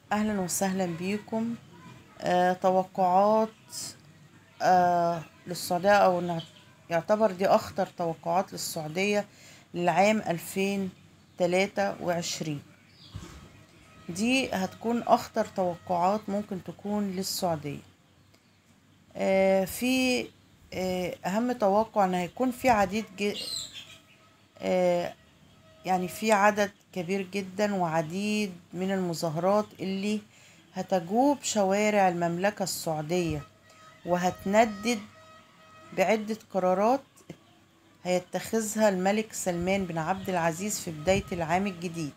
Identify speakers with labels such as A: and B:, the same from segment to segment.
A: اهلا وسهلا بيكم آه توقعات آه للسعودية او نع- يعتبر دي اخطر توقعات للسعودية للعام 2023 دي هتكون اخطر توقعات ممكن تكون للسعودية آه في آه اهم توقع ان هيكون في عديد ج- آه يعني في عدد كبير جدا وعديد من المظاهرات اللي هتجوب شوارع المملكة السعودية وهتندد بعدة قرارات هيتخذها الملك سلمان بن عبد العزيز في بداية العام الجديد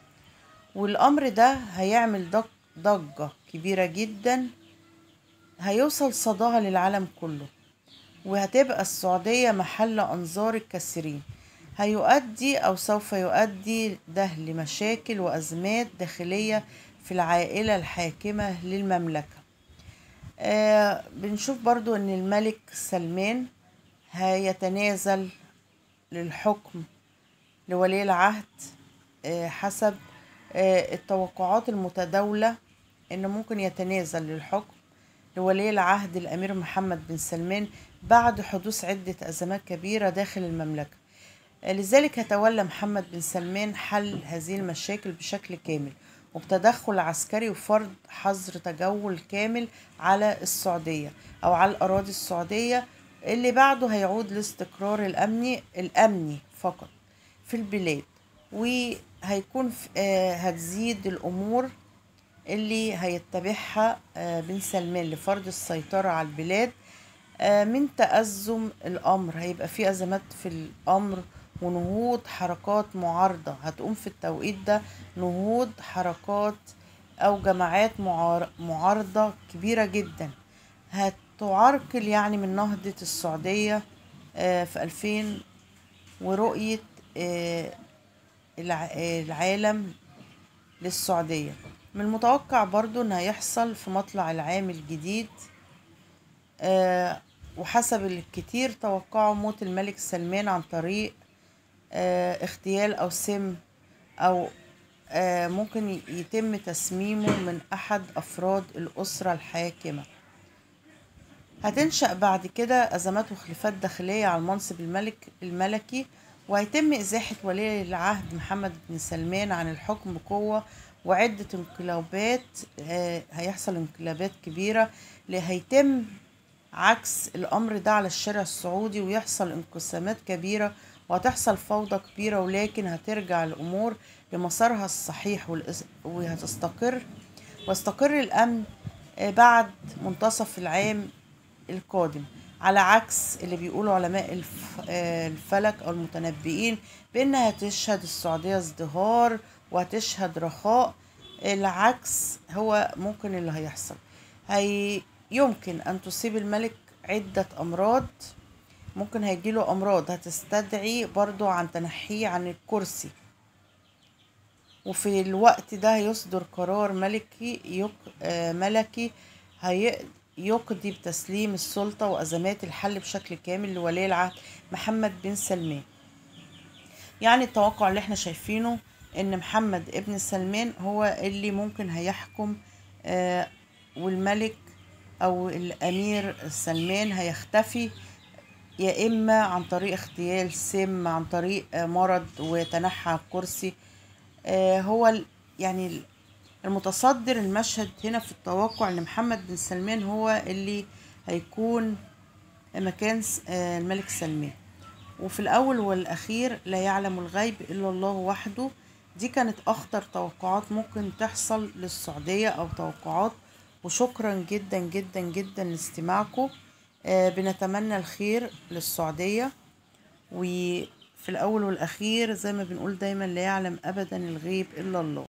A: والأمر ده هيعمل ضج- ضجة كبيرة جدا هيوصل صداها للعالم كله وهتبقى السعودية محل أنظار الكثيرين هيؤدي أو سوف يؤدي ده لمشاكل وأزمات داخلية في العائلة الحاكمة للمملكة آه بنشوف برضو أن الملك سلمان هيتنازل للحكم لولي العهد آه حسب آه التوقعات المتداولة أنه ممكن يتنازل للحكم لولي العهد الأمير محمد بن سلمان بعد حدوث عدة أزمات كبيرة داخل المملكة لذلك يتولى محمد بن سلمان حل هذه المشاكل بشكل كامل وبتدخل عسكري وفرض حظر تجول كامل على السعودية أو على الأراضي السعودية اللي بعده هيعود الاستقرار الأمني الأمني فقط في البلاد وهيكون في- آه، هتزيد الأمور اللي هيتبعها آه، بن سلمان لفرض السيطرة على البلاد آه، من تأزم الأمر هيبقى في أزمات في الأمر ونهوض حركات معارضة هتقوم في التوقيت ده نهوض حركات أو جماعات معار- معارضة كبيرة جدا هتعرقل يعني من نهضة السعودية آه، في 2000 ورؤية آه، الع- آه، العالم للسعودية من المتوقع برضو ان هيحصل في مطلع العام الجديد آه وحسب الكتير توقعوا موت الملك سلمان عن طريق آه اغتيال او سم او آه ممكن ي- يتم تسميمه من احد افراد الاسرة الحاكمة هتنشأ بعد كده أزمات وخلافات داخلية على المنصب الملك الملكي وهيتم إزاحة ولي العهد محمد بن سلمان عن الحكم بقوة وعدة انقلابات آه، هيحصل انقلابات كبيرة اللي هيتم عكس الأمر ده على الشارع السعودي ويحصل انقسامات كبيرة وهتحصل فوضى كبيرة ولكن هترجع الأمور لمسارها الصحيح والإس- وهتستقر واستقر الأمن آه، بعد منتصف العام القادم على عكس اللي بيقولوا علماء الف- آه، الفلك أو المتنبئين بأنها تشهد السعودية ازدهار وهتشهد رخاء العكس هو ممكن اللي هيحصل هي يمكن أن تصيب الملك عدة أمراض ممكن هيجيله أمراض هتستدعي برضو عن تنحيه عن الكرسي وفي الوقت ده هيصدر قرار ملكي يق... آه، ملكي هي... يقضي بتسليم السلطة وأزمات الحل بشكل كامل لولي العهد محمد بن سلمان يعني التوقع اللي احنا شايفينه ان محمد ابن سلمان هو اللي ممكن هيحكم آه، والملك او الامير سلمان هيختفي يا اما عن طريق اغتيال سم عن طريق آه، مرض وتنحى على الكرسي آه، هو ال- يعني ال- المتصدر المشهد هنا في التوقع ان محمد بن سلمان هو اللي هيكون مكان س- آه، الملك سلمان وفي الأول والأخير لا يعلم الغيب إلا الله وحده دي كانت أخطر توقعات ممكن تحصل للسعودية أو توقعات وشكرا جدا جدا جدا لاستماعكم آه، بنتمنى الخير للسعودية وفي الأول والأخير زي ما بنقول دايما لا يعلم أبدا الغيب إلا الله